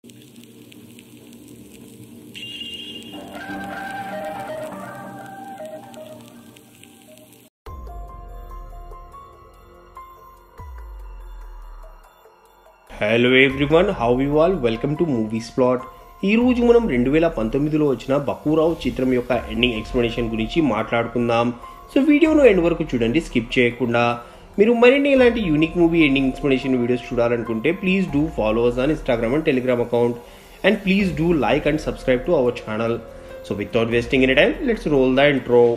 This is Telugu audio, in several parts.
Hello everyone how you all welcome to movies plot ఈ రోజు మనం రెండు వేల పంతొమ్మిదిలో వచ్చిన బకూరావు చిత్రం యొక్క ఎండింగ్ ఎక్స్ప్లెనేషన్ గురించి మాట్లాడుకుందాం సో వీడియోను ఎండ్ వరకు చూడండి స్కిప్ చేయకుండా మీరు మరిన్ని ఇలాంటి unique movie ending explanation videos చూడాలనుకుంటే please do followers on Instagram and Telegram account and please do like and subscribe to our channel so without wasting any time let's roll the intro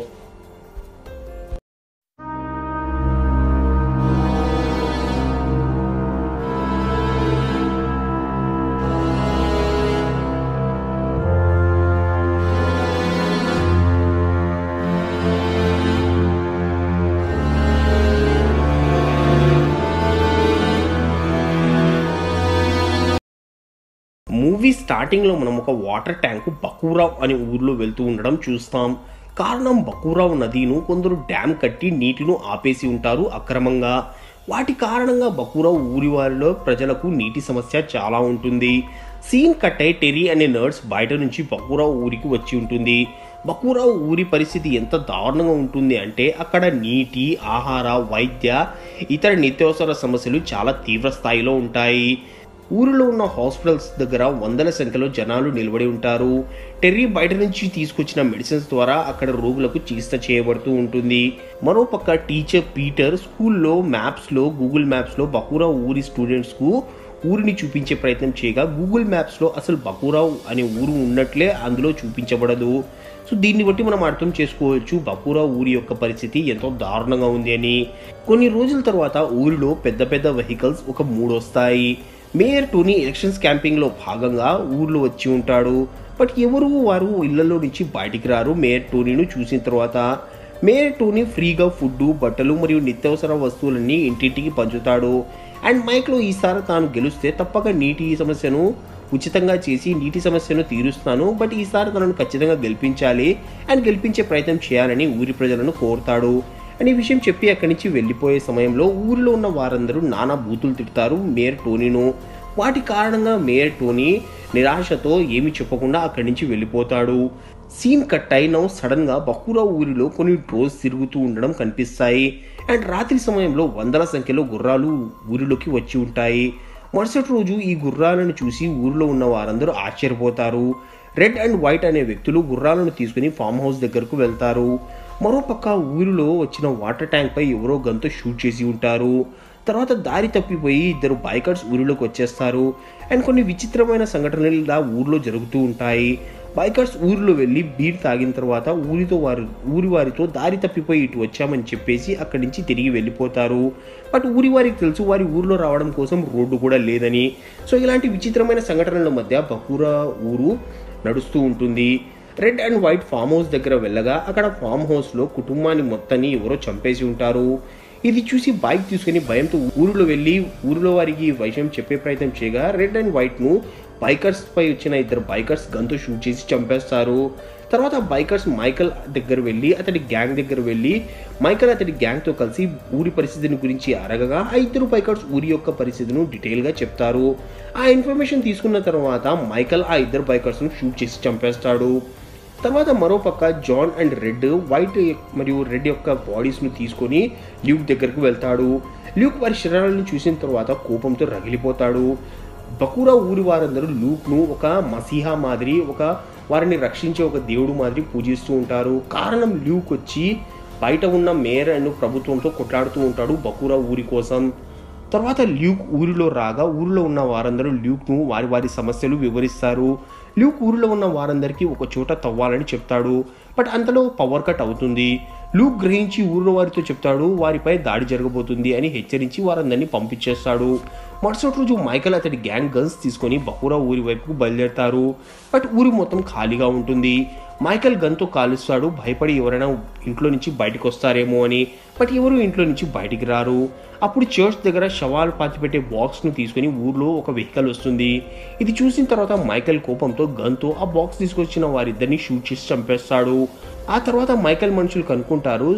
movie స్టార్టింగ్లో మనం ఒక వాటర్ ట్యాంకు బకూరావ్ అనే ఊర్లో వెళ్తూ ఉండడం చూస్తాం కారణం బకూరావ్ నదిను కొందరు డ్యామ్ కట్టి నీటిను ఆపేసి ఉంటారు అక్రమంగా వాటి కారణంగా బకూరావ్ ఊరి వారిలో ప్రజలకు నీటి సమస్య చాలా ఉంటుంది సీన్ కట్ అయి టెరీ అనే నర్స్ బయట నుంచి బకూరావ్ ఊరికి వచ్చి ఉంటుంది బకూరావ్ ఊరి పరిస్థితి ఎంత దారుణంగా ఉంటుంది అంటే అక్కడ నీటి ఆహార వైద్య ఇతర నిత్యావసర సమస్యలు చాలా తీవ్ర స్థాయిలో ఉంటాయి ఊరిలో ఉన్న హాస్పిటల్స్ దగ్గర వందల సంఖ్యలో జనాలు నిలబడి ఉంటారు టెర్రీ బయట నుంచి తీసుకొచ్చిన మెడిసిన్స్ ద్వారా అక్కడ రోగులకు చికిత్స చేయబడుతూ ఉంటుంది మరోపక్క టీచర్ పీటర్ స్కూల్లో మ్యాప్స్లో గూగుల్ మ్యాప్స్లో బకూరా ఊరి స్టూడెంట్స్కు ఊరిని చూపించే ప్రయత్నం చేయగా గూగుల్ మ్యాప్స్లో అసలు బకూరావ్ అనే ఊరు ఉన్నట్లే అందులో చూపించబడదు సో దీన్ని బట్టి మనం అర్థం చేసుకోవచ్చు బకూరా ఊరి యొక్క పరిస్థితి ఎంతో దారుణంగా ఉంది అని కొన్ని రోజుల తర్వాత ఊరిలో పెద్ద పెద్ద వెహికల్స్ ఒక మూడు వస్తాయి మేయర్ టోనీ ఎలక్షన్స్ క్యాంపింగ్లో భాగంగా ఊర్లో వచ్చి ఉంటాడు బట్ ఎవరు వారు ఇళ్లలో నుంచి బయటికి రారు మేయర్ టోనీను చూసిన తర్వాత మేయర్ టోనీ ఫ్రీగా ఫుడ్ బట్టలు మరియు నిత్యావసర వస్తువులన్నీ ఇంటింటికి పంచుతాడు అండ్ మైక్లో ఈసారి తాను గెలిస్తే తప్పక నీటి సమస్యను ఉచితంగా చేసి నీటి సమస్యను తీరుస్తాను బట్ ఈసారి తనను ఖచ్చితంగా గెలిపించాలి అండ్ గెలిపించే ప్రయత్నం చేయాలని ఊరి ప్రజలను కోరుతాడు అని విషయం చెప్పి అక్కడి నుంచి వెళ్ళిపోయే సమయంలో ఊరిలో ఉన్న వారందరూ నానా బూతులు తిడతారు మేయర్ టోనీను వాటి కారణంగా మేయర్ టోనీ నిరాశతో ఏమి చెప్పకుండా అక్కడి నుంచి వెళ్ళిపోతాడు సీన్ కట్ అయిన సడన్ గా బహురా ఊరిలో కొన్ని డ్రోన్స్ తిరుగుతూ ఉండడం కనిపిస్తాయి అండ్ రాత్రి సమయంలో వందల సంఖ్యలో గుర్రాలు ఊరిలోకి వచ్చి ఉంటాయి మరుసటి రోజు ఈ గుర్రాలను చూసి ఊరిలో ఉన్న వారందరూ ఆశ్చర్యపోతారు రెడ్ అండ్ వైట్ అనే వ్యక్తులు గుర్రాలను తీసుకుని ఫామ్ హౌస్ దగ్గరకు వెళ్తారు మరోపక్క ఊరిలో వచ్చిన వాటర్ ట్యాంక్ పై ఎవరో గన్తో షూట్ చేసి ఉంటారు తర్వాత దారి తప్పిపోయి ఇద్దరు బైకర్స్ ఊరిలోకి వచ్చేస్తారు అండ్ కొన్ని విచిత్రమైన సంఘటనలు ఇలా ఊరిలో జరుగుతూ ఉంటాయి బైకర్స్ ఊరిలో వెళ్ళి బీర్ తాగిన తర్వాత ఊరితో వారి ఊరి వారితో దారి తప్పిపోయి ఇటు వచ్చామని చెప్పేసి అక్కడి నుంచి తిరిగి వెళ్ళిపోతారు బట్ ఊరి వారికి తెలుసు వారి ఊరిలో రావడం కోసం రోడ్డు కూడా లేదని సో ఇలాంటి విచిత్రమైన సంఘటనల మధ్య బకూరా ఊరు నడుస్తూ ఉంటుంది red and white farm house దగ్గర వెళ్ళగా అక్కడ ఫామ్ హౌస్లో కుటుంబాన్ని మొత్తాన్ని ఎవరో చంపేసి ఉంటారు ఇది చూసి బైక్ తీసుకుని భయంతో ఊరిలో వెళ్ళి ఊరిలో వారికి ఈ విషయం చెప్పే ప్రయత్నం చేయగా రెడ్ అండ్ వైట్ను బైకర్స్ పై వచ్చిన ఇద్దరు బైకర్స్ గన్తో షూట్ చేసి చంపేస్తారు తర్వాత బైకర్స్ మైకల్ దగ్గర వెళ్ళి అతడి గ్యాంగ్ దగ్గర వెళ్ళి మైకల్ అతడి గ్యాంగ్తో కలిసి ఊరి పరిస్థితిని గురించి అరగగా ఆ ఇద్దరు బైకర్స్ ఊరి యొక్క పరిస్థితిని డీటెయిల్గా చెప్తారు ఆ ఇన్ఫర్మేషన్ తీసుకున్న తర్వాత మైకల్ ఆ ఇద్దరు బైకర్స్ను షూట్ చేసి చంపేస్తాడు తర్వాత మరోపక్క జాన్ అండ్ రెడ్ వైట్ మరియు రెడ్ యొక్క బాడీస్ను తీసుకొని ల్యూక్ దగ్గరకు వెళ్తాడు ల్యూక్ వారి శరీరాలను చూసిన తర్వాత కోపంతో రగిలిపోతాడు బకూరా ఊరి వారందరూ లూక్ను ఒక మసీహా మాదిరి ఒక వారిని రక్షించే ఒక దేవుడు మాదిరి పూజిస్తూ ఉంటారు కారణం ల్యూక్ వచ్చి బయట ఉన్న మేయర్ అండ్ ప్రభుత్వంతో కొట్లాడుతూ ఉంటాడు బకూరా ఊరి కోసం తర్వాత ల్యూక్ ఊరిలో రాగా ఊరిలో ఉన్న వారందరూ ల్యూక్ను వారి వారి సమస్యలు వివరిస్తారు ల్యూక్ ఊరిలో ఉన్న వారందరికీ ఒక చోట తవ్వాలని చెప్తాడు బట్ అంతలో పవర్ కట్ అవుతుంది లూక్ గ్రహించి ఊరిలో వారితో చెప్తాడు వారిపై దాడి జరగబోతుంది అని హెచ్చరించి వారందరినీ పంపించేస్తాడు మరుసటి రోజు మైకల్ అతడి గ్యాంగ్ గన్స్ తీసుకొని బహురా ఊరి వైపుకు బయలుదేరతారు బట్ ఊరి మొత్తం ఖాళీగా ఉంటుంది మైకల్ గన్తో కాలుస్తాడు భయపడి ఎవరైనా ఇంట్లో నుంచి బయటకు వస్తారేమో అని బట్ ఎవరు ఇంట్లో నుంచి బయటికి రారు అప్పుడు చర్చ్ దగ్గర శవాలు పాతిపెట్టే బాక్స్ను తీసుకుని ఊర్లో ఒక వెహికల్ వస్తుంది ఇది చూసిన తర్వాత మైకల్ కోపంతో గన్తో ఆ బాక్స్ తీసుకొచ్చిన వారిద్దరిని షూట్ చేసి చంపేస్తాడు ఆ తర్వాత మైకల్ మనుషులు కనుక్కుంటారు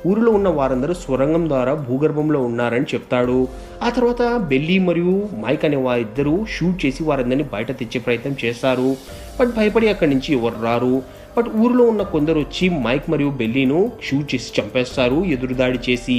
ఊరిలో ఉన్న వారందరూ స్వరంగం ద్వారా భూగర్భంలో ఉన్నారని చెప్తాడు ఆ తర్వాత బెల్లి మరియు మైక్ అనే వారిద్దరూ షూట్ చేసి వారందరినీ బయట తెచ్చే ప్రయత్నం చేస్తారు బట్ భయపడి అక్కడి నుంచి ఎవరు రారు బట్ ఊరిలో ఉన్న కొందరు వచ్చి మైక్ మరియు బెల్లీను షూట్ చేసి చంపేస్తారు ఎదురుదాడి చేసి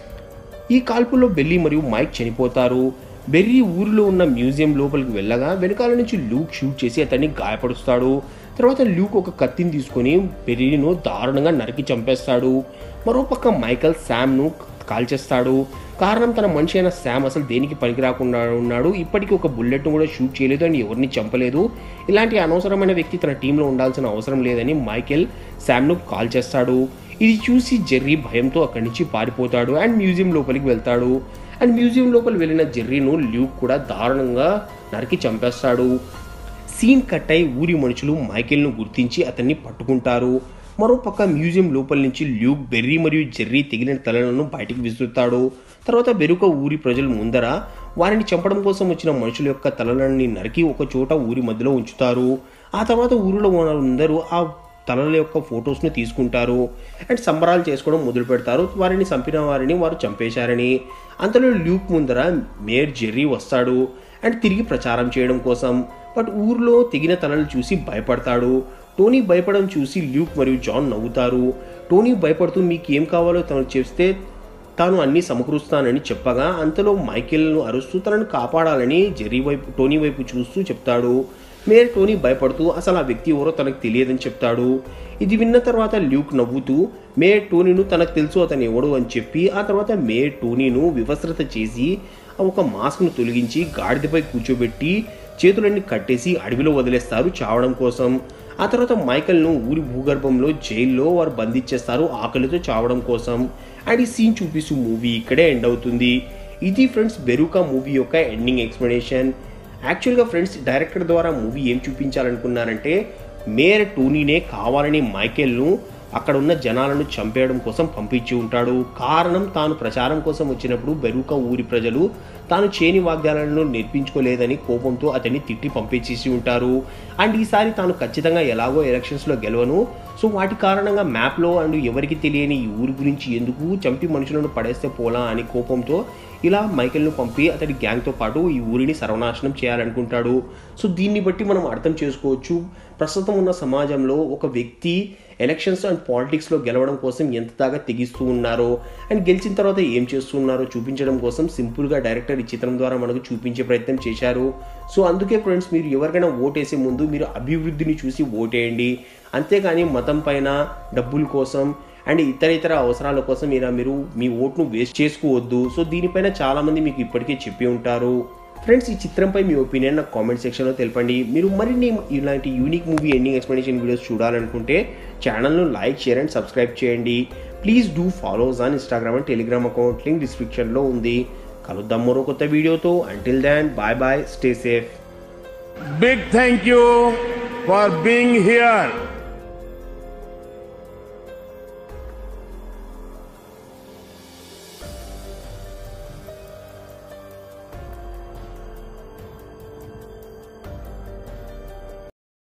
ఈ కాల్పుల్లో బెల్లి మరియు మైక్ చనిపోతారు బెర్రీ ఊరిలో ఉన్న మ్యూజియం లోపలికి వెళ్ళగా వెనకాల నుంచి లూక్ షూట్ చేసి అతన్ని గాయపరుస్తాడు తర్వాత లూక్ ఒక కత్తిని తీసుకొని బెర్రీను దారుణంగా నరికి చంపేస్తాడు మరోపక్క మైకల్ శామ్ను కాల్చేస్తాడు కారణం తన మనిషి అయిన శామ్ అసలు దేనికి పనికి రాకుండా ఉన్నాడు ఇప్పటికీ ఒక బుల్లెట్ను కూడా షూట్ చేయలేదు అండ్ ఎవరిని చంపలేదు ఇలాంటి అనవసరమైన వ్యక్తి తన టీంలో ఉండాల్సిన అవసరం లేదని మైకెల్ శామ్ను కాల్ చేస్తాడు ఇది చూసి జెర్రీ భయంతో అక్కడి నుంచి పారిపోతాడు అండ్ మ్యూజియం లోపలికి వెళ్తాడు అండ్ మ్యూజియం లోపల వెళ్ళిన జెర్రీను ల్యూక్ కూడా దారుణంగా నరికి చంపేస్తాడు సీన్ కట్ అయి ఊరి మనుషులు మైకేల్ను గుర్తించి అతన్ని పట్టుకుంటారు మరోపక్క మ్యూజియం లోపల నుంచి ల్యూక్ బెర్రీ మరియు జెర్రీ తెగిలిన తలలను బయటికి విసురుతాడు తర్వాత బెరుక ఊరి ప్రజల ముందర వారిని చంపడం కోసం వచ్చిన మనుషుల యొక్క తలలని నరికి ఒక చోట ఊరి మధ్యలో ఉంచుతారు ఆ తర్వాత ఊరిలో ఉన్నందరూ ఆ తలల యొక్క ఫొటోస్ని తీసుకుంటారు అండ్ సంబరాలు చేసుకోవడం మొదలు పెడతారు వారిని చంపిన వారిని వారు చంపేశారని అంతలో ల్యూక్ ముందర మేయర్ జెర్రీ వస్తాడు అండ్ తిరిగి ప్రచారం చేయడం కోసం బట్ ఊర్లో తెగిన తలలు చూసి భయపడతాడు టోనీ భయపడడం చూసి ల్యూక్ మరియు జాన్ నవ్వుతారు టోనీ భయపడుతూ మీకు ఏం కావాలో తను చేస్తే తాను అన్ని సమకూరుస్తానని చెప్పగా అంతలో మైకేల్ను అరుస్తూ తనను కాపాడాలని జెర్రీ వైపు టోనీ వైపు చూస్తూ చెప్తాడు మేయర్ టోనీ భయపడుతూ అసలు ఆ వ్యక్తి ఎవరో తనకు తెలియదని చెప్తాడు ఇది విన్న తర్వాత ల్యూక్ నవ్వుతూ మేయర్ టోనీను తనకు తెలుసు అతను ఎవడు అని చెప్పి ఆ తర్వాత మేయర్ టోనీను వివస్త్రత చేసి ఒక మాస్క్ను తొలగించి గాడిదపై కూర్చోబెట్టి చేతులన్నీ కట్టేసి అడవిలో వదిలేస్తారు చావడం కోసం ఆ తర్వాత మైకల్ను ఊరి భూగర్భంలో జైల్లో వారు బంధించేస్తారు ఆకలితో చావడం కోసం అండ్ ఈ సీన్ చూపిస్తూ మూవీ ఇక్కడే ఎండ్ అవుతుంది ఇది ఫ్రెండ్స్ బెరుకా మూవీ యొక్క ఎండింగ్ ఎక్స్ప్లెనేషన్ యాక్చువల్గా ఫ్రెండ్స్ డైరెక్టర్ ద్వారా మూవీ ఏం చూపించాలనుకున్నారంటే మేయర్ టోనీనే కావాలని మైకేల్ను అక్కడ ఉన్న జనాలను చంపేయడం కోసం పంపించి ఉంటాడు కారణం తాను ప్రచారం కోసం వచ్చినప్పుడు బెరుక ఊరి ప్రజలు తాను చేని వాగ్దానాలను నేర్పించుకోలేదని కోపంతో అతన్ని తిట్టి పంపించేసి ఉంటారు అండ్ ఈసారి తాను ఖచ్చితంగా ఎలాగో ఎలక్షన్స్లో గెలవను సో వాటి కారణంగా మ్యాప్లో అండ్ ఎవరికి తెలియని ఈ ఊరి గురించి ఎందుకు చంపి మనుషులను పడేస్తే పోలా అని కోపంతో ఇలా మైకెల్ను పంపి అతడి గ్యాంగ్తో పాటు ఈ ఊరిని సర్వనాశనం చేయాలనుకుంటాడు సో దీన్ని బట్టి మనం అర్థం చేసుకోవచ్చు ప్రస్తుతం ఉన్న సమాజంలో ఒక వ్యక్తి ఎలక్షన్స్ అండ్ పాలిటిక్స్లో గెలవడం కోసం ఎంత దాకా తెగిస్తూ ఉన్నారో అండ్ గెలిచిన తర్వాత ఏం చేస్తున్నారో చూపించడం కోసం సింపుల్గా డైరెక్టర్ ఈ చిత్రం ద్వారా మనకు చూపించే ప్రయత్నం చేశారు సో అందుకే ఫ్రెండ్స్ మీరు ఎవరికైనా ఓటేసే ముందు మీరు అభివృద్ధిని చూసి ఓటేయండి అంతేకాని మతం పైన డబ్బుల కోసం అండ్ ఇతర ఇతర అవసరాల కోసం ఇలా మీరు మీ ఓట్ను వేస్ట్ చేసుకోవద్దు సో దీనిపైన చాలామంది మీకు ఇప్పటికే చెప్పి ఉంటారు ఫ్రెండ్స్ ఈ చిత్రంపై మీ ఒపీనియన్ నాకు కామెంట్ సెక్షన్లో తెలపండి మీరు మరిన్ని ఇలాంటి unique movie ending explanation videos చూడాలనుకుంటే ఛానల్ను లైక్ షేర్ అండ్ సబ్స్క్రైబ్ చేయండి please do follows on Instagram and Telegram account link డిస్క్రిప్షన్లో ఉంది కలుద్దాం మరో కొత్త వీడియోతో until then bye bye stay safe Big thank you for being here.